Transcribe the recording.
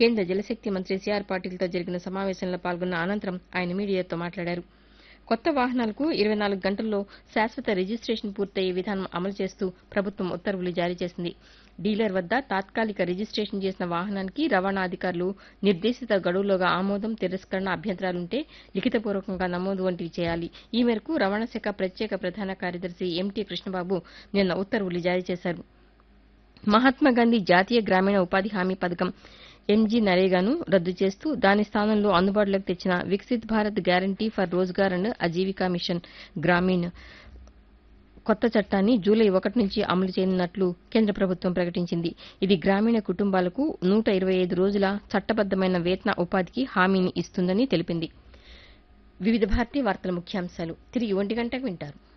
కేంద్ర జలశక్తి మంత్రి సిఆర్ పాటిల్తో జరిగిన సమావేశంలో పాల్గొన్న అనంతరం ఆయన మీడియాతో మాట్లాడారు కొత్త వాహనాలకు ఇరవై నాలుగు గంటల్లో శాశ్వత రిజిస్టేషన్ పూర్తయ్యే విధానం అమలు చేస్తూ ప్రభుత్వం ఉత్తర్వులు జారీ చేసింది డీలర్ వద్ద తాత్కాలిక రిజిస్టేషన్ చేసిన వాహనానికి రవాణా అధికారులు నిర్దేశిత గడువులోగా ఆమోదం తిరస్కరణ అభ్యంతరాలుంటే లిఖితపూర్వకంగా నమోదు వంటివి చేయాలి ఈ మేరకు రవాణా శాఖ ప్రత్యేక ప్రధాన కార్యదర్శి ఎంటీ కృష్ణబాబు నిన్న ఉత్తర్వులు జారీ చేశారు మహాత్మాగాంధీ జాతీయ గ్రామీణ ఉపాధి హామీ పథకం ఎంజీ నరేగాను రద్దు చేస్తూ దాని స్థానంలో అందుబాటులోకి తెచ్చిన Viksit Bharat guarantee for Rozgar and Ajeevika mission Gramin కొత్త చట్టాన్ని జూలై ఒకటి నుంచి అమలు చేయనున్నట్లు కేంద్ర ప్రభుత్వం ప్రకటించింది ఇది గ్రామీణ కుటుంబాలకు నూట ఇరవై ఐదు రోజుల చట్టబద్దమైన వేతన ఉపాధికి హామీని ఇస్తుందని తెలిపింది వివిధ భారతీయ వార్తల ముఖ్యాంశాలు తిరిగి ఒంటి గంటకు వింటారు